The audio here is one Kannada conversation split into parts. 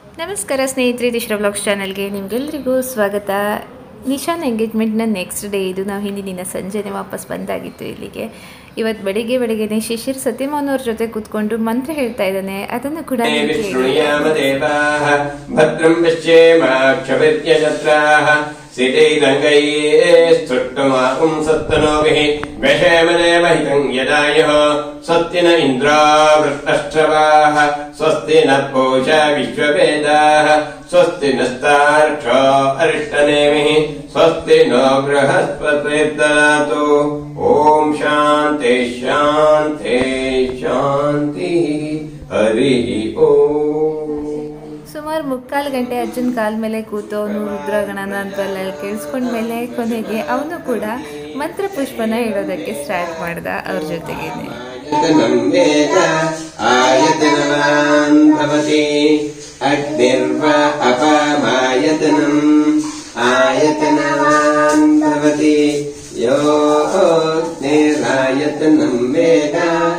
ನಮಸ್ಕಾರ ಸ್ನೇಹಿತರೆ ದಿಶ್ರ ಬ್ಲಾಗ್ಸ್ ಚಾನಲ್ಗೆ ನಿಮಗೆಲ್ಲರಿಗೂ ಸ್ವಾಗತ ನಿಶಾನ್ ಎಂಗೇಜ್ಮೆಂಟ್ನ ನೆಕ್ಸ್ಟ್ ಡೇ ಇದು ನಾವು ಹಿಂದಿನ ದಿನ ಸಂಜೆನೆ ವಾಪಸ್ ಬಂದಾಗಿತ್ತು ಇಲ್ಲಿಗೆ ಇವತ್ತು ಬೆಳಿಗ್ಗೆ ಬೆಳಿಗ್ಗೆನೆ ಶಿಶಿರ್ ಸತ್ಯಮೋಹನ್ ಅವ್ರ ಜೊತೆ ಕೂತ್ಕೊಂಡು ಮಂತ್ರ ಹೇಳ್ತಾ ಇದ್ದಾನೆ ಅದನ್ನು ಕೂಡ ನೀವು ಕೇಳಿ. विष्णुयाम देवाः भद्रम् पश्येमाक्षभिर्यजत्राः सितैरङ्गैस्तुष्टुमाकुम् सत्तनोभिः व्यशेमदेव हितम् यदायुः स्वस्ति न इन्द्रो वृत्तश्रवाः स्वस्ति न पूषा विश्ववेदाः स्वस्ति नस्तार्क्षो अरिष्टनेमिः स्वस्ति नो बृहस्पतिर्ददातु ॐ शान्ति शान्ति शान्तिः हरिः ओम् ಸುಮಾರು ಮುಕ್ಕಾಲು ಗಂಟೆ ಅಜ್ಜನ ಕಾಲ್ ಮೇಲೆ ಕೂತು ಅವನು ರುದ್ರಗಣನ ಅಂತೆಲ್ಲ ಕೇಳಿಸ್ಕೊಂಡ್ಮೇಲೆ ಕೊನೆಗೆ ಅವನು ಕೂಡ ಮಂತ್ರ ಪುಷ್ಪನ ಹೇಳೋದಕ್ಕೆ ಸ್ಟಾರ್ಟ್ ಮಾಡ್ದ ಅವ್ರ ಜೊತೆಗೇನೆ आयतनं वेद आयतनवान् भवति अग्निर्व अपामायतनम् आयतनवान् भवति यो अग्निरायतनं वेद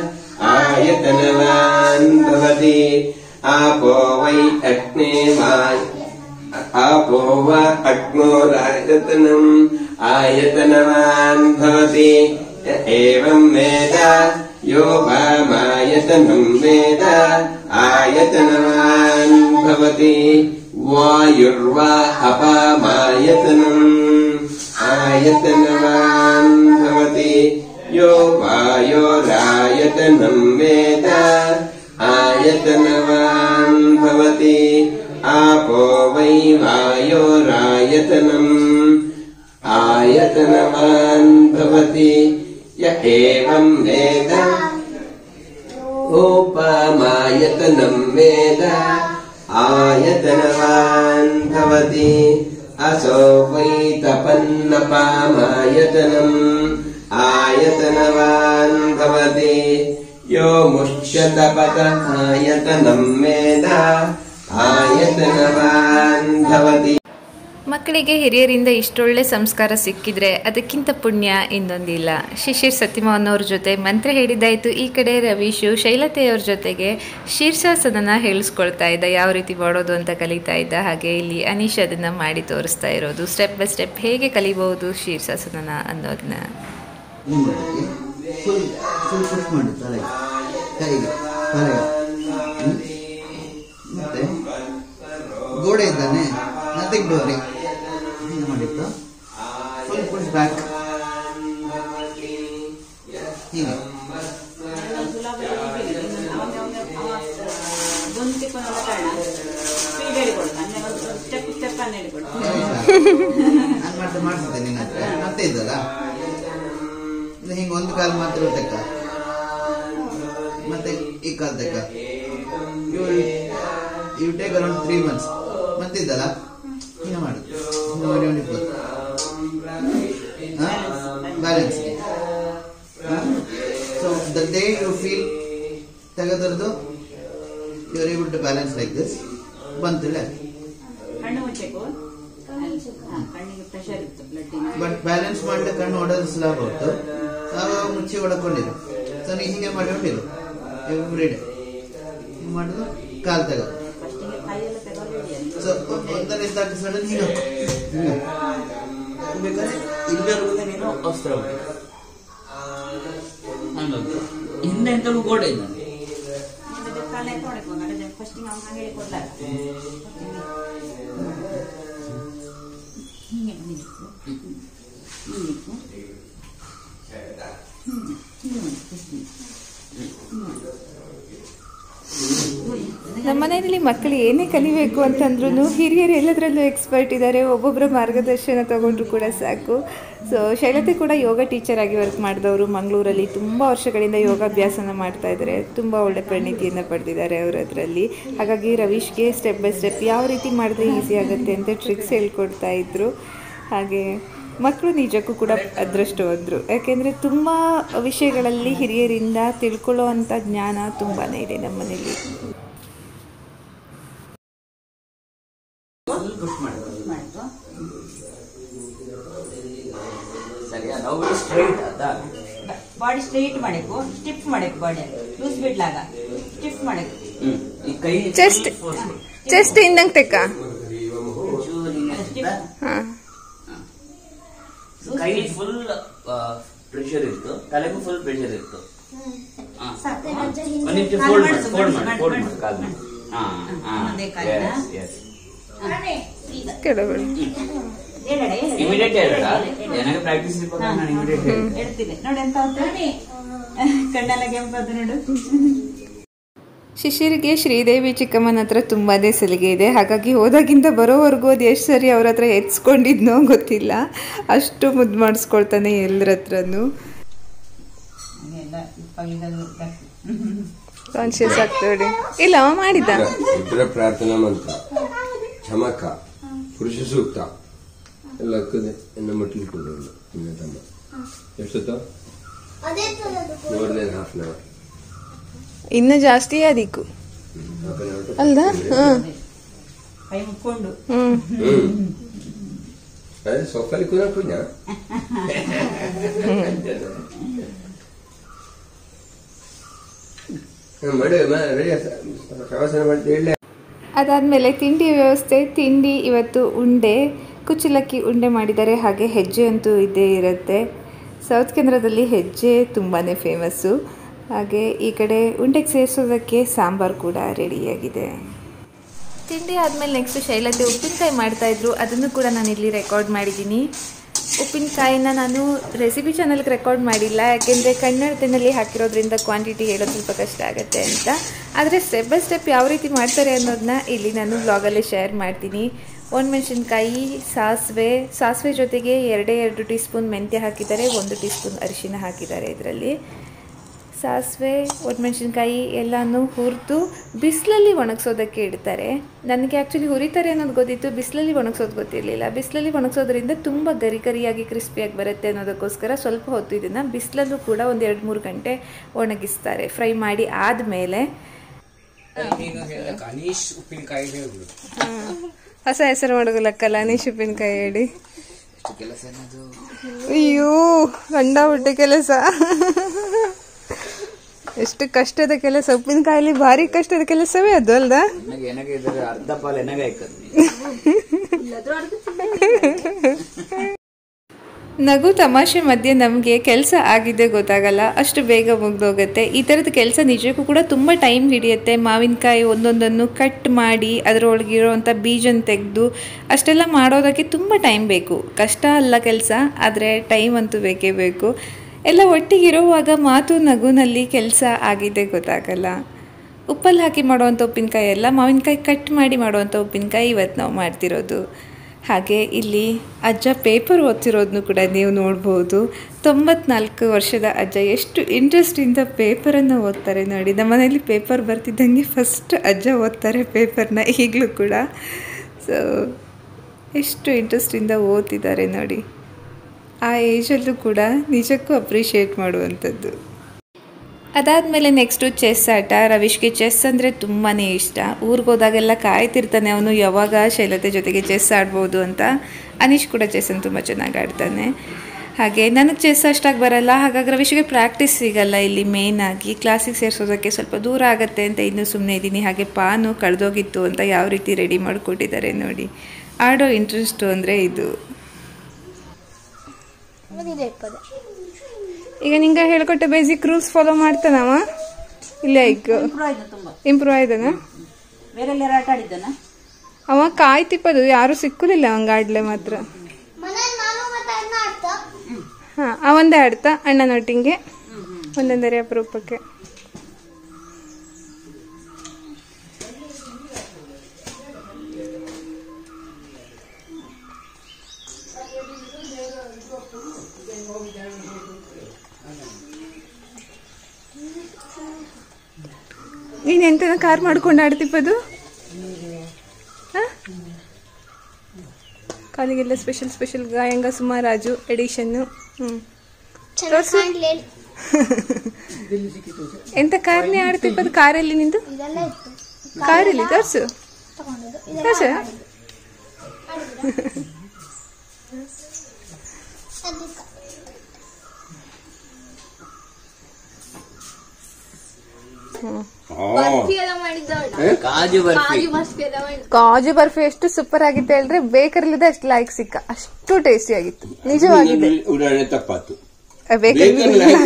आयतनवान् भवति आपो वै अग्निवान् आपो वा अग्नोरायतनम् आयतनवान् भवति य एवम् वेद यो वामायतनम् वेद आयतनवान् भवति वायुर्वा अपामायतनम् आयतनवान् भवति यो वायोरायतनम् वेद आयतनवान् भवति आपो वै वायोरायतनम् आयतनवान् भवति य एवम् वेद ओपमायतनम् वेद आयतनवान् भवति असो वै तपन्नपामायतनम् आयतनवान् भवति यो मुष्यतपत आयतनम् वेद आयतनवान् भवति ಮಕ್ಕಳಿಗೆ ಹಿರಿಯರಿಂದ ಇಷ್ಟೊಳ್ಳೆ ಸಂಸ್ಕಾರ ಸಿಕ್ಕಿದ್ರೆ ಅದಕ್ಕಿಂತ ಪುಣ್ಯ ಇನ್ನೊಂದಿಲ್ಲ ಶಿಶಿರ್ ಸತ್ಯಮೋಹನ್ ಅವ್ರ ಜೊತೆ ಮಂತ್ರ ಹೇಳಿದ್ದಾಯಿತು ಈ ಕಡೆ ರವೀಶು ಶೈಲತೆಯವ್ರ ಜೊತೆಗೆ ಶೀರ್ಷಾಸನನ ಹೇಳಿಸ್ಕೊಳ್ತಾ ಇದ್ದ ಯಾವ ರೀತಿ ಮಾಡೋದು ಅಂತ ಕಲಿತಾ ಇದ್ದ ಹಾಗೆ ಇಲ್ಲಿ ಅನೀಶ್ ಅದನ್ನು ಮಾಡಿ ತೋರಿಸ್ತಾ ಇರೋದು ಸ್ಟೆಪ್ ಬೈ ಸ್ಟೆಪ್ ಹೇಗೆ ಕಲಿಬಹುದು ಶೀರ್ಷಾಸನನ ಅನ್ನೋದನ್ನ ಹಿಂಗಾಗಿ ಫುಲ್ ಫುಲ್ ಪುಷ್ ಮಾಡಿ ತಲೆಗೆ ಕೈಗೆ ತಲೆಗೆ ಹ್ಮ್? ಮತ್ತೆ ಗೋಡೆ ಇದ್ದಾನೆ ನಥಿಂಗ್ ಡೋರಿ ಹೀಗೆ ಮಾಡಿತ್ತು ಫುಲ್ ಪುಷ್ ಬ್ಯಾಕ್ ಹೀಗೆ ಸ್ಟೆಪ್ ಸ್ಟೆಪ್ ಅನ್ನ ಹೇಳಿಕೊಡ್ತಾನೆ ನಾನು ಮತ್ತೆ ಮಾಡಿಸಿದ್ದೆ ನಿನ್ನ ಹತ್ರ ಮತ್ತೆ ಇದ್ದಲ್ಲ ಇದು ಹಿಂಗೆ ಒಂದು ಕಾಲು ಮಾತ್ರ ತೆಕ್ಕ ಮತ್ತೆ ಈ ಕಾಲು ತೆಕ್ಕ you you take around three months ಮತ್ತೆ ಇದ್ದಲ್ಲ ಹಿಂಗೆ ಮಾಡಿ ಹಿಂಗೆ ಮಾಡಿ ಒಂದು ಇಪ್ಪತ್ತು balance so the day you feel ತೆಗೆದ್ರದ್ದು you are able to balance like this ಬಂತಿಲ್ಲ ಕಣ್ಣು ಮುಚ್ಚಬೇಕು ಹಾ, ಕಣ್ಣಿಗೆ ಪ್ರೆಷರ್ ಇತ್ತು ಬ್ಲಡ್ಡಿನ ಬಟ್ ಬ್ಯಾಲೆನ್ಸ್ ಮಾಡ್ಲಿಕ್ಕೆ ಕಣ್ಣು ಹೊಡೆದು ಸ್ಲಾಬ್ ಹೊತ್ತು ಆವಾಗ ಮುಚ್ಚಿ ಒಳಕೊಂಡಿರು ಸೊ ನೀ ಹೀಗೆ ಮಾಡಿಕೊಂಡಿರು ಎವ್ರಿ ಡೇ ಹಿಂಗೆ ಮಾಡೋದು ಕಾಲು ತೆಗೋ ಫಸ್ಟಿಗೆ ಕೈಯೆಲ್ಲ ತೆಗೋಬೇಡಿ ಅಂತ ಸೊ ಒಂದರಿಂದ ಸಡನ್ ಹೀಗೆ ಹಾಕು. ಹಿಂಗೆ ಬೇಕಾದ್ರೆ ಇಲ್ಲಿವರೆಗೂ ನೀನು ಅವಸರ ಹಂಗಾಗಿ ಹಿಂದೆ ಎಂತಲೂ ಗೋಡೆ ಇಲ್ಲ ನಿಮ್ಮದು ತಲೆ ತೊಡಕು ಫಸ್ಟಿಗೆ ಅವ್ನ ಹೇಳಿ ಕೊಡ್ಲಾರ ಹಿಂಗೆ ನಿಲ್ಲಿಸು ನಿಲ್ಲಿಸು ನಮ್ಮ ಮನೆಯಲ್ಲಿ ಮಕ್ಕಳು ಏನೇ ಕಲಿಬೇಕು ಅಂತಂದ್ರೂ ಹಿರಿಯರು ಎಲ್ಲದರಲ್ಲೂ ಎಕ್ಸ್ಪರ್ಟ್ ಇದ್ದಾರೆ ಒಬ್ಬೊಬ್ಬರ ಮಾರ್ಗದರ್ಶನ ತಗೊಂಡ್ರು ಕೂಡ ಸಾಕು ಸೊ ಶೈಲತೆ ಕೂಡ ಯೋಗ ಟೀಚರ್ ಆಗಿ ವರ್ಕ್ ಮಾಡಿದವರು ಮಂಗಳೂರಲ್ಲಿ ತುಂಬ ವರ್ಷಗಳಿಂದ ಯೋಗಾಭ್ಯಾಸನ ಮಾಡ್ತಾ ಇದ್ದಾರೆ ತುಂಬ ಒಳ್ಳೆ ಪರಿಣಿತಿಯನ್ನು ಪಡೆದಿದ್ದಾರೆ ಅವರು ಅದರಲ್ಲಿ ಹಾಗಾಗಿ ರವೀಶ್ಗೆ ಸ್ಟೆಪ್ ಬೈ ಸ್ಟೆಪ್ ಯಾವ ರೀತಿ ಮಾಡಿದ್ರೆ ಈಸಿ ಆಗುತ್ತೆ ಅಂತ ಟ್ರಿಕ್ಸ್ ಹೇಳ್ಕೊಡ್ತಾ ಇದ್ರು ಹಾಗೆ ಮಕ್ಕಳು ನಿಜಕ್ಕೂ ಕೂಡ ಅದೃಷ್ಟವಂತರು ಯಾಕೆಂದರೆ ತುಂಬ ವಿಷಯಗಳಲ್ಲಿ ಹಿರಿಯರಿಂದ ತಿಳ್ಕೊಳ್ಳೋ ಅಂಥ ಜ್ಞಾನ ತುಂಬಾ ಇದೆ ನಮ್ಮ ಮನೇಲಿ ಫುಲ್ ಪುಷ್ ಮಾಡಿ ಮಾಡಿದ್ದು ಸರಿಯಾ ನಾವು ಸ್ಟ್ರೈಟ್ ಅದ ಬಾಡಿ ಸ್ಟ್ರೈಟ್ ಮಾಡಬೇಕು ಸ್ಟಿಫ್ ಮಾಡಬೇಕು ಬಾಡಿ ಲೂಸ್ ಬಿಡ್ಲಾಗ ಸ್ಟಿಫ್ ಮಾಡಬೇಕು ಹ್ಮ್ ಈ ಕೈ Just- full force ಕೊಡು. ಚೆಸ್ಟ್ ಇಂದಂಗ್ ತೆಕ್ಕ ಚೂರು ಹಿಂಗೆ ಅಂತ. ಹಾ ಕೈ ಫುಲ್ ಪ್ರೆಷರ್ ಇತ್ತು ತಲೆಗೂ ಫುಲ್ ಪ್ರೆಷರ್ ಇತ್ತು ಹಾ. ಒಂದ್ ನಿಮಿಷ ಕಾಲ್ ಫೋಲ್ಡ್ ಮಾಡ್ಸು, ಮಾಡಿ ಫೋಲ್ಡ್ ಮಾಡ್ಸು, ಮಾಡಿ ಫೋಲ್ಡ್ ಮಾಡ್ಸು. ಮಾಡಿ ಕಾಲ್ ಮಾಡಿ ಹಾ ಹಾ ಇನ್ನೊಂದೇ ಕಾಲಿನ? ಎಸ್ ಕೆಳಗಡೆ ಹೇಳಡೆ, ಹೇಳಡೆ. ಇಮಿಡಿಯೇಟ್ ಹೇಳ ಹೇಳು, ಹೇಳು. ನನಗೆ ಪ್ರಾಕ್ಟೀಸ್ ನಾನು ಇಮಿಡಿಯೇಟ್ ಹೇಳಿ ಹೇಳ್ತೀನಿ ನೋಡಿ ಎಂತ ಆಗುತ್ತೆ? ಕಣ್ಣೆಲ್ಲ ಕೆಂಪದ್ದು ನೋಡು ಶಿಶಿರಿಗೆ ಶ್ರೀದೇವಿ ಚಿಕ್ಕಮ್ಮನ ಹತ್ರ ತುಂಬಾನೇ ಸಲಿಗೆ ಇದೆ ಹಾಗಾಗಿ ಹೋದಾಗಿಂದ ಬರೋವರೆಗೂ ಅದು ಎಷ್ಟು ಸರಿ ಅವ್ರ ಹತ್ರ ಎತ್ಸ್ಕೊಂಡಿದ್ನೋ ಗೊತ್ತಿಲ್ಲ ಅಷ್ಟು ಮುದ್ದು ಮಾಡಿಸ್ಕೊಳ್ತಾನೆ ಎಲ್ಲರ ಹತ್ರನೂ ಎಲ್ಲ ಪಲ್ಯಗಳು ಜಾಸ್ತಿ. ಕಾನ್ಶಿಯಸ್ ಆಗ್ತದೆ ಇಲ್ಲ ಅವ ಮಾಡಿದ್ದ ರುದ್ರ ಪ್ರಾರ್ಥನಾ ಮಂತ್ರ ಚಮಕ ಪುರುಷ ಸೂಕ್ತ ಎಲ್ಲ ಅಕ್ಕದೆ ಎನ್ನ ಮಟ್ಲಿಟ್ಕೊಂಡು ನಿನ್ನ ತಮ್ಮ ಎಷ್ಟೊತ್ತ more than half an hour ಇನ್ನು ಜಾಸ್ತಿ ಅದಕ್ಕು ಹಾಫ್ ಅನ್ ಅವರ್ ಅಲ್ದ ಹ್ಮ್ ಕೈ ಮುಕ್ಕೊಂಡು ಹ್ಮ್ ಹ್ಮ್ ಅದೇ ಸೊಪ್ಪಲ್ಲಿ ಕೂಡ ಕುഞ്ഞ ಮಾಡಿ ರೆಡಿ ಪ್ರವಾಸನ ಮಾಡಿ ಹೇಳಿ ಅದಾದಮೇಲೆ ತಿಂಡಿ ವ್ಯವಸ್ಥೆ ತಿಂಡಿ ಇವತ್ತು ಉಂಡೆ ಕುಚ್ಚಲಕ್ಕಿ ಉಂಡೆ ಮಾಡಿದ್ದಾರೆ ಹಾಗೆ ಹೆಜ್ಜೆ ಅಂತೂ ಇದ್ದೇ ಇರುತ್ತೆ ಸೌತ್ ಕೇಂದ್ರದಲ್ಲಿ ಹೆಜ್ಜೆ ತುಂಬಾ ಫೇಮಸ್ಸು ಹಾಗೆ ಈ ಕಡೆ ಉಂಡೆಗೆ ಸೇರಿಸೋದಕ್ಕೆ ಸಾಂಬಾರು ಕೂಡ ರೆಡಿಯಾಗಿದೆ ತಿಂಡಿ ಆದಮೇಲೆ ನೆಕ್ಸ್ಟ್ ಶೈಲತೆ ಉಪ್ಪಿನಕಾಯಿ ಮಾಡ್ತಾಯಿದ್ರು ಅದನ್ನು ಕೂಡ ನಾನು ಇಲ್ಲಿ ರೆಕಾರ್ಡ್ ಮಾಡಿದ್ದೀನಿ ಉಪ್ಪಿನಕಾಯಿನ ನಾನು ರೆಸಿಪಿ ಚಾನಲ್ಗೆ ರೆಕಾರ್ಡ್ ಮಾಡಿಲ್ಲ ಯಾಕೆಂದರೆ ಕನ್ನಡದಲ್ಲಿ ಹಾಕಿರೋದ್ರಿಂದ ಕ್ವಾಂಟಿಟಿ ಹೇಳೋದು ಸ್ವಲ್ಪ ಕಷ್ಟ ಆಗುತ್ತೆ ಅಂತ ಆದರೆ ಸ್ಟೆಪ್ ಬೈ ಸ್ಟೆಪ್ ಯಾವ ರೀತಿ ಮಾಡ್ತಾರೆ ಅನ್ನೋದನ್ನ ಇಲ್ಲಿ ನಾನು ಬ್ಲಾಗಲ್ಲಿ ಶೇರ್ ಮಾಡ್ತೀನಿ ಒಣಮೆಣಸಿನ್ಕಾಯಿ ಸಾಸಿವೆ ಸಾಸಿವೆ ಜೊತೆಗೆ ಎರಡೇ ಎರಡು ಟೀ ಸ್ಪೂನ್ ಮೆಂತ್ಯ ಹಾಕಿದ್ದಾರೆ ಒಂದು ಟೀ ಸ್ಪೂನ್ ಅರಿಶಿನ ಹಾಕಿದ್ದಾರೆ ಇದರಲ್ಲಿ ಸಾಸಿವೆ ಒಣಮೆಣಸಿನ್ಕಾಯಿ ಎಲ್ಲನೂ ಹುರಿದು ಬಿಸಿಲಲ್ಲಿ ಒಣಗಿಸೋದಕ್ಕೆ ಇಡ್ತಾರೆ ನನಗೆ ಆ್ಯಕ್ಚುಲಿ ಹುರಿತಾರೆ ಅನ್ನೋದು ಗೊತ್ತಿತ್ತು ಬಿಸಿಲಲ್ಲಿ ಒಣಗಿಸೋದು ಗೊತ್ತಿರಲಿಲ್ಲ ಬಿಸಿಲಲ್ಲಿ ಒಣಗಿಸೋದ್ರಿಂದ ತುಂಬ ಗರಿ ಗರಿಯಾಗಿ ಕ್ರಿಸ್ಪಿಯಾಗಿ ಬರುತ್ತೆ ಅನ್ನೋದಕ್ಕೋಸ್ಕರ ಸ್ವಲ್ಪ ಹೊತ್ತು ಇದನ್ನು ಬಿಸಿಲಲ್ಲೂ ಕೂಡ ಒಂದು ಎರಡು ಮೂರು ಗಂಟೆ ಒಣಗಿಸ್ತಾರೆ ಫ್ರೈ ಮಾಡಿ ಆದಮೇಲೆ ಅನೀಶ್ ಉಪ್ಪಿನಕಾಯಿ ಹೇಳ್ಬಿಡು ಹೊಸ ಹೆಸರು ಮಾಡೋದಿಲ್ಲಕ್ಕಲ್ಲ ಅನೀಶ್ ಉಪ್ಪಿನಕಾಯಿ ಹೇಳಿ ಎಷ್ಟು ಕೆಲಸ ಏನದು ಅಯ್ಯೋ ಗಂಡ ಬಿಟ್ಟೆ ಕೆಲಸ ಎಷ್ಟು ಕಷ್ಟದ ಕೆಲಸ ಉಪ್ಪಿನಕಾಯಲ್ಲಿ ಭಾರಿ ಕಷ್ಟದ ಕೆಲಸವೇ ಅದು ಅಲ್ದಾ ನನಗೆ ನನಗೆ ಇದರ ಅರ್ಧ ಪಾಲು ನನಗೆ ಆಯ್ತದೆ ನಗು ತಮಾಷೆ ಮಧ್ಯೆ ನಮಗೆ ಕೆಲಸ ಆಗಿದೆ ಗೊತ್ತಾಗಲ್ಲ ಅಷ್ಟು ಬೇಗ ಮುಗ್ದೋಗುತ್ತೆ ಈ ಥರದ ಕೆಲಸ ನಿಜಕ್ಕೂ ಕೂಡ ತುಂಬ ಟೈಮ್ ಹಿಡಿಯುತ್ತೆ ಮಾವಿನಕಾಯಿ ಒಂದೊಂದನ್ನು ಕಟ್ ಮಾಡಿ ಅದರೊಳಗಿರೋವಂಥ ಬೀಜನ ತೆಗೆದು ಅಷ್ಟೆಲ್ಲ ಮಾಡೋದಕ್ಕೆ ತುಂಬ ಟೈಮ್ ಬೇಕು ಕಷ್ಟ ಅಲ್ಲ ಕೆಲಸ ಆದರೆ ಟೈಮ್ ಅಂತೂ ಬೇಕೇ ಬೇಕು ಎಲ್ಲ ಒಟ್ಟಿಗಿರುವಾಗ ಮಾತು ನಗುನಲ್ಲಿ ಕೆಲಸ ಆಗಿದೆ ಗೊತ್ತಾಗಲ್ಲ ಉಪ್ಪಲ್ಲಿ ಹಾಕಿ ಮಾಡುವಂಥ ಉಪ್ಪಿನಕಾಯಿ ಎಲ್ಲ ಮಾವಿನಕಾಯಿ ಕಟ್ ಮಾಡಿ ಮಾಡುವಂಥ ಉಪ್ಪಿನಕಾಯಿ ಇವತ್ತು ನಾವು ಮಾಡ್ತಿರೋದು ಹಾಗೆ ಇಲ್ಲಿ ಅಜ್ಜ ಪೇಪರ್ ಓದ್ತಿರೋದನ್ನು ಕೂಡ ನೀವು ನೋಡ್ಬೋದು ತೊಂಬತ್ನಾಲ್ಕು ವರ್ಷದ ಅಜ್ಜ ಎಷ್ಟು ಇಂಟ್ರೆಸ್ಟಿಂದ ಪೇಪರನ್ನು ಓದ್ತಾರೆ ನೋಡಿ ನಮ್ಮ ಮನೇಲಿ ಪೇಪರ್ ಬರ್ತಿದ್ದಂಗೆ ಫಸ್ಟ್ ಅಜ್ಜ ಓದ್ತಾರೆ ಪೇಪರ್ನ ಈಗಲೂ ಕೂಡ ಸೊ ಎಷ್ಟು ಇಂಟ್ರೆಸ್ಟಿಂದ ಓದ್ತಿದ್ದಾರೆ ನೋಡಿ ಆ ಏಜಲ್ಲೂ ಕೂಡ ನಿಜಕ್ಕೂ ಅಪ್ರಿಷಿಯೇಟ್ ಮಾಡುವಂಥದ್ದು ಅದಾದಮೇಲೆ ನೆಕ್ಸ್ಟು ಚೆಸ್ ಆಟ ರವೀಶ್ಗೆ ಚೆಸ್ ಅಂದರೆ ತುಂಬಾ ಇಷ್ಟ ಊರಿಗೆ ಹೋದಾಗೆಲ್ಲ ಕಾಯ್ತಿರ್ತಾನೆ ಅವನು ಯಾವಾಗ ಶೈಲತೆ ಜೊತೆಗೆ ಚೆಸ್ ಆಡ್ಬೋದು ಅಂತ ಅನೀಶ್ ಕೂಡ ಚೆಸ್ಸನ್ನು ತುಂಬ ಚೆನ್ನಾಗಿ ಆಡ್ತಾನೆ ಹಾಗೆ ನನಗೆ ಚೆಸ್ ಅಷ್ಟಾಗಿ ಬರಲ್ಲ ಹಾಗಾಗಿ ರವೀಶ್ಗೆ ಪ್ರಾಕ್ಟೀಸ್ ಸಿಗಲ್ಲ ಇಲ್ಲಿ ಮೇನ್ ಆಗಿ ಕ್ಲಾಸಿಗೆ ಸೇರಿಸೋದಕ್ಕೆ ಸ್ವಲ್ಪ ದೂರ ಆಗುತ್ತೆ ಅಂತ ಇನ್ನೂ ಸುಮ್ಮನೆ ಇದ್ದೀನಿ ಹಾಗೆ ಪಾನು ಕಳೆದೋಗಿತ್ತು ಅಂತ ಯಾವ ರೀತಿ ರೆಡಿ ಮಾಡಿಕೊಟ್ಟಿದ್ದಾರೆ ನೋಡಿ ಆಡೋ ಇಂಟ್ರೆಸ್ಟು ಅಂದರೆ ಇದು ಈಗ ನಿಂಗೆ ಹೇಳ್ಕೊಟ್ಟೆ ಬೇಸಿಕ್ ರೂಲ್ಸ್ ಫಾಲೋ ಮಾಡ್ತಾನವ ಇಲ್ಲ ಈಗ ಇಂಪ್ರೂವ್ ಆಯ್ತು ತುಂಬಾ ಇಂಪ್ರೂವ್ ಆಯ್ತಾನ ಬೇರೆ ಎಲ್ಲ ಆಟ ಆಡಿದ್ದಾನ ಅವ ಕಾಯ್ತಿಪ್ಪದು ಯಾರು ಸಿಕ್ಕಲಿಲ್ಲ ಅವಂಗ ಆಡ್ಲೆ ಮಾತ್ರ ಹಾ ಅವಂದೇ ಆಡ್ತಾ ಅಣ್ಣನೊಟ್ಟಿಗೆ ಒಂದೊಂದರೆ ಅಪರೂಪಕ್ಕೆ ನೀನ್ ಎಂತನ ಕಾರ್ ಮಾಡ್ಕೊಂಡು ಆಡ್ತಿಪ್ಪದು ಹಾ? ಕಾಲಿಗೆಲ್ಲ ಸ್ಪೆಷಲ್ ಸ್ಪೆಷಲ್ ಗಾಯಂಗ ಸುಮಾರಾಜು ಎಡಿಷನ್ನು ಹ್ಮ್ ತೋರ್ಸು. ಎಂತ ಕಾರ್ನೇ ಆಡ್ತಿಪ್ಪದು ಕಾರಲ್ಲಿ ನಿಂದು ಕಾರಲ್ಲಿ ತೋರ್ಸು ತೋರ್ಸು ಹ್ಮ್ ಬರ್ಫಿ ಎಲ್ಲ ಮಾಡಿದ್ದವಳ ಕಾಜು ಬರ್ಫಿ ಕಾಜು ಬರ್ಫಿ ಎಲ್ಲ ಮಾಡಿದ್ದ ಕಾಜು ಬರ್ಫಿ ಎಷ್ಟು ಸೂಪರ್ ಆಗಿತ್ತು ಹೇಳಿದ್ರೆ ಬೇಕರಿಲಿದೆ ಅಷ್ಟು ಲೈಕ್ ಸಿಕ್ಕ ಅಷ್ಟು ಟೇಸ್ಟಿ ಆಗಿತ್ತು ನಿಜವಾಗಿದೆ ಉದಾಹರಣೆ ತಪ್ಪಾತು ಬೇಕರಿ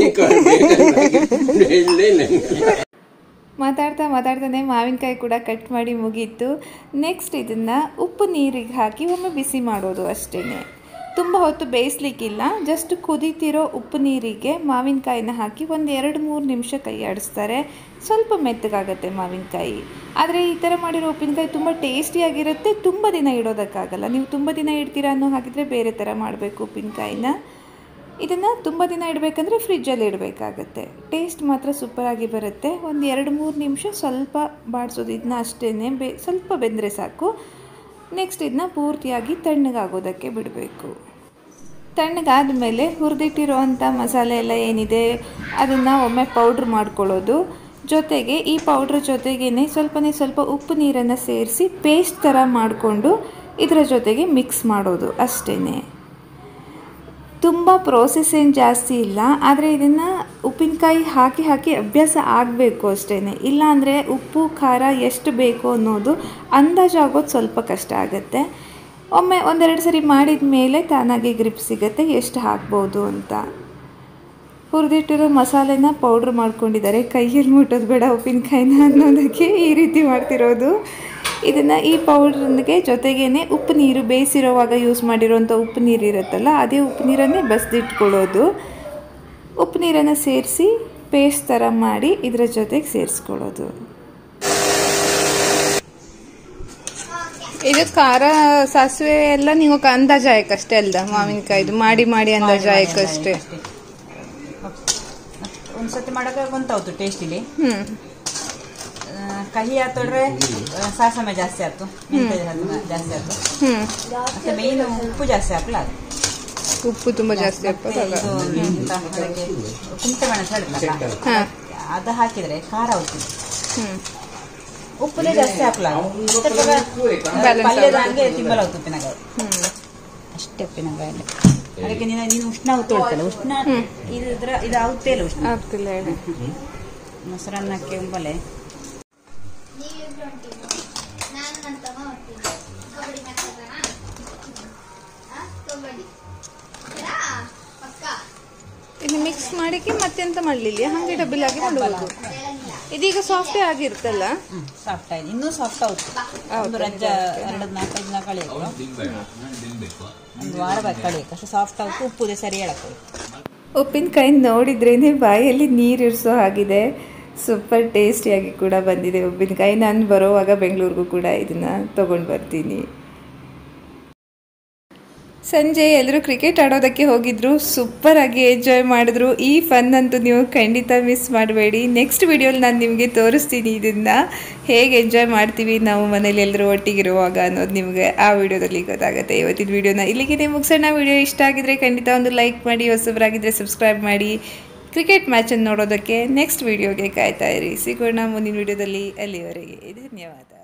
ಬೇಕಲ್ಲ ಮಾತಾಡ್ತಾ ಮಾತಾಡ್ತಾನೆ ಮಾವಿನಕಾಯಿ ಕೂಡ ಕಟ್ ಮಾಡಿ ಮುಗೀತು ನೆಕ್ಸ್ಟ್ ಇದನ್ನು ಉಪ್ಪು ನೀರಿಗೆ ಹಾಕಿ ಒಮ್ಮೆ ಬಿಸಿ ಮಾಡೋದು ಅಷ್ಟೇ ತುಂಬ ಹೊತ್ತು ಬೇಯಿಸ್ಲಿಕ್ಕಿಲ್ಲ ಜಸ್ಟ್ ಕುದೀತಿರೋ ಉಪ್ಪು ನೀರಿಗೆ ಮಾವಿನಕಾಯಿನ ಹಾಕಿ ಒಂದು ಎರಡು ಮೂರು ನಿಮಿಷ ಕೈ ಆಡಿಸ್ತಾರೆ ಸ್ವಲ್ಪ ಮೆತ್ತಗಾಗತ್ತೆ ಮಾವಿನಕಾಯಿ ಆದರೆ ಈ ಥರ ಮಾಡಿರೋ ಉಪ್ಪಿನಕಾಯಿ ತುಂಬ ಟೇಸ್ಟಿಯಾಗಿರುತ್ತೆ ತುಂಬ ದಿನ ಇಡೋದಕ್ಕಾಗಲ್ಲ ನೀವು ತುಂಬ ದಿನ ಇಡ್ತೀರಾ ಅನ್ನೋ ಹಾಗಿದ್ರೆ ಬೇರೆ ಥರ ಮಾಡಬೇಕು ಉಪ್ಪಿನಕಾಯಿನ ಇದನ್ನು ತುಂಬ ದಿನ ಇಡಬೇಕಂದ್ರೆ ಫ್ರಿಜ್ಜಲ್ಲಿ ಇಡಬೇಕಾಗತ್ತೆ ಟೇಸ್ಟ್ ಮಾತ್ರ ಸೂಪರಾಗಿ ಬರುತ್ತೆ ಒಂದು ಎರಡು ಮೂರು ನಿಮಿಷ ಸ್ವಲ್ಪ ಬಾಡಿಸೋದು ಇದನ್ನ ಅಷ್ಟೇ ಬೆ ಸ್ವಲ್ಪ ಬೆಂದರೆ ಸಾಕು ನೆಕ್ಸ್ಟ್ ಇದನ್ನ ಪೂರ್ತಿಯಾಗಿ ತಣ್ಣಗಾಗೋದಕ್ಕೆ ಬಿಡಬೇಕು ತಣ್ಣಗಾದ ಮೇಲೆ ಹುರಿದಿಟ್ಟಿರುವಂಥ ಮಸಾಲೆ ಎಲ್ಲ ಏನಿದೆ ಅದನ್ನು ಒಮ್ಮೆ ಪೌಡ್ರ್ ಮಾಡ್ಕೊಳ್ಳೋದು ಜೊತೆಗೆ ಈ ಪೌಡ್ರ್ ಜೊತೆಗೇ ಸ್ವಲ್ಪನೇ ಸ್ವಲ್ಪ ಉಪ್ಪು ನೀರನ್ನು ಸೇರಿಸಿ ಪೇಸ್ಟ್ ಥರ ಮಾಡಿಕೊಂಡು ಇದರ ಜೊತೆಗೆ ಮಿಕ್ಸ್ ಮಾಡೋದು ಅಷ್ಟೇ ತುಂಬ ಪ್ರೋಸೆಸ್ ಏನು ಜಾಸ್ತಿ ಇಲ್ಲ ಆದರೆ ಇದನ್ನು ಉಪ್ಪಿನಕಾಯಿ ಹಾಕಿ ಹಾಕಿ ಅಭ್ಯಾಸ ಆಗಬೇಕು ಅಷ್ಟೇ ಇಲ್ಲಾಂದರೆ ಉಪ್ಪು ಖಾರ ಎಷ್ಟು ಬೇಕು ಅನ್ನೋದು ಅಂದಾಜಾಗೋದು ಸ್ವಲ್ಪ ಕಷ್ಟ ಆಗುತ್ತೆ ಒಮ್ಮೆ ಒಂದೆರಡು ಸರಿ ಮಾಡಿದ ಮೇಲೆ ತಾನಾಗಿ ಗ್ರಿಪ್ ಸಿಗುತ್ತೆ ಎಷ್ಟು ಹಾಕ್ಬೋದು ಅಂತ ಹುರಿದಿಟ್ಟಿರೋ ಮಸಾಲೆನ ಪೌಡ್ರ್ ಮಾಡ್ಕೊಂಡಿದ್ದಾರೆ ಕೈಯಲ್ಲಿ ಮುಟ್ಟೋದು ಬೇಡ ಉಪ್ಪಿನಕಾಯಿನ ಅನ್ನೋದಕ್ಕೆ ಈ ರೀತಿ ಮಾಡ್ತಿರೋದು ಇದನ್ನು ಈ ಪೌಡ್ರೊಂದಿಗೆ ಜೊತೆಗೇನೆ ಉಪ್ಪು ನೀರು ಬೇಯಿಸಿರೋವಾಗ ಯೂಸ್ ಮಾಡಿರೋಂಥ ಉಪ್ಪು ನೀರು ಇರುತ್ತಲ್ಲ ಅದೇ ಉಪ್ಪು ನೀರನ್ನೇ ಬಸ್ದಿಟ್ಕೊಳ್ಳೋದು ಉಪ್ಪು ನೀರನ್ನು ಸೇರಿಸಿ ಪೇಸ್ಟ್ ಥರ ಮಾಡಿ ಇದರ ಜೊತೆಗೆ ಸೇರಿಸ್ಕೊಳ್ಳೋದು ಇದು ಖಾರ ಸಾಸಿವೆ ಎಲ್ಲ ನೀವು ಅಂದಾಜಾಯಕಷ್ಟೇ ಅಲ್ದ ಮಾವಿನಕಾಯ್ದು ಮಾಡಿ ಮಾಡಿ ಅಂದಾಜಾಯಕಷ್ಟೇ ಒಂದ್ಸತಿ ಮಾಡಕ್ಕೆ ಗೊಂತಾವ್ತು ಟೇಸ್ಟ್ ಇಲ್ಲಿ ಹ್ಞೂ ಆ, ಕಹಿ ಆತೋಡ್ರೆ ಸಾಸಮೆ ಜಾಸ್ತಿ ಆಯ್ತು ಮೆಂತೆ ಜಾಸ್ತಿ ಆಯ್ತು ಹ್ಞೂ ಮತ್ತೆ ಮೇನ್ ಉಪ್ಪು ಜಾಸ್ತಿ ಹಾಕ್ಲ ಅದು ಉಪ್ಪು ತುಂಬ ಜಾಸ್ತಿ ಮತ್ತೆ ಹಾಕ್ಬೋದಾಗ ಇದು ಎಂತ ಅದಕ್ಕೆ ಕುಂಟೆ ಮೆಣಸು ಹೇಳ್ತಲ್ಲ ಹಾಂ ಅದು ಹಾಕಿದ್ರೆ ಖಾರ ಹೋಗ್ತದೆ ಹ್ಞೂ ಉಪ್ಪುನೇ ಜಾಸ್ತಿ ಹಾಕ್ಲ Balance ಪಲ್ಯದ ಹಂಗೆ ತಿಂಬಲ ಹೋಗ್ತು ಉಪ್ಪಿನಕಾಯಿ ಹ್ಞೂ ಅಷ್ಟೇ ಉಪ್ಪಿನಕಾಯಿ ಅದಕ್ಕೆ ನೀನು ನೀನು ಉಷ್ಣ ತೊಳ್ತಲ್ಲ ಉಷ್ಣ ಇದು ಇದ್ರ ಇದು ಆಗುತ್ತೆ ಇಲ್ಲ ಉಷ್ಣ ಆಗ್ತಿಲ್ಲ ಹೇಳಿ ಮೊಸರನ್ನಕ್ಕೆ ಉಂಬಲೆ ನೀವಿಬ್ರು ಹೊಂಟಿದ್ದು ನಾನು ನನ್ನ ತಮ್ಮ ಹೊಂಟಿದ್ದು ಕಬಡ್ಡಿ ಮ್ಯಾಚ್ ಕಬಡ್ಡಿ ಸರಾ? ಪಕ್ಕ ಇದು ಮಿಕ್ಸ್ ಮಾಡಿಕ್ಕೆ ಮತ್ತೆಂತ ಮಾಡಲಿಲ್ಲ ಹಾಗೆ ಡಬ್ಬಲ್ ಆಗಿ ಮಾಡಬಹುದು ಇದೀಗ ಸಾಫ್ಟೇ ಆಗಿರ್ತಲ್ಲ ಸಾಫ್ಟ್ ಆಯ್ತು ಇನ್ನೂ ಸಾಫ್ಟ್ ಆಗುತ್ತೆ ಒಂದು ರಜ್ಜ ಎರಡು ನಾಲ್ಕೈದು ದಿನ ಕಳಿಯಕ್ಕೆ ಒಂದು ವಾರ ಬೇಕು ಕಳಿಯಕ್ಕೆ ಅಷ್ಟು ಸಾಫ್ಟ್ ಆಗುತ್ತೆ ಉಪ್ಪುದೆ ಸರಿ ಹೇಳಕ್ಕೆ ಉಪ್ಪಿನಕಾಯಿ ನೋಡಿದ್ರೇ ಬಾಯಲ್ಲಿ ನೀರಿರಿಸೋ ಹಾಗಿದೆ ಸೂಪರ್ ಟೇಸ್ಟಿಯಾಗಿ ಕೂಡ ಬಂದಿದೆ ಉಪ್ಪಿನಕಾಯಿ ನಾನು ಬರೋವಾಗ ಬೆಂಗಳೂರಿಗೂ ಕೂಡ ಇದನ್ನು ತೊಗೊಂಡು ಬರ್ತೀನಿ ಸಂಜೆ ಎಲ್ಲರೂ ಕ್ರಿಕೆಟ್ ಆಡೋದಕ್ಕೆ ಹೋಗಿದ್ರು ಸೂಪರ್ ಆಗಿ ಎಂಜಾಯ್ ಮಾಡಿದ್ರು ಈ ಫನ್ ಅಂತೂ ನೀವು ಖಂಡಿತ ಮಿಸ್ ಮಾಡಬೇಡಿ ನೆಕ್ಸ್ಟ್ ವಿಡಿಯೋಲಿ ನಾನು ನಿಮಗೆ ತೋರಿಸ್ತೀನಿ ಇದನ್ನು ಹೇಗೆ ಎಂಜಾಯ್ ಮಾಡ್ತೀವಿ ನಾವು ಮನೇಲಿ ಎಲ್ಲರೂ ಒಟ್ಟಿಗಿರುವಾಗ ಅನ್ನೋದು ನಿಮಗೆ ಆ ವಿಡಿಯೋದಲ್ಲಿ ಗೊತ್ತಾಗುತ್ತೆ ಇವತ್ತಿನ ವಿಡಿಯೋನ ಇಲ್ಲಿಗೆ ಮುಗಿಸೋಣ ವಿಡಿಯೋ ಇಷ್ಟ ಆಗಿದ್ರೆ ಖಂಡಿತ ಒಂದು ಲೈಕ್ ಮಾಡಿ ಹೊಸಬರಾಗಿದ್ದರೆ ಸಬ್ಸ್ಕ್ರೈಬ್ ಮಾಡಿ ಕ್ರಿಕೆಟ್ ಮ್ಯಾಚನ್ನು ನೋಡೋದಕ್ಕೆ ನೆಕ್ಸ್ಟ್ ವಿಡಿಯೋಗೆ ಕಾಯ್ತಾ ಇರಿ ಸಿಗೋಣ ಮುಂದಿನ ವಿಡಿಯೋದಲ್ಲಿ ಅಲ್ಲಿವರೆಗೆ ಧನ್ಯವಾದ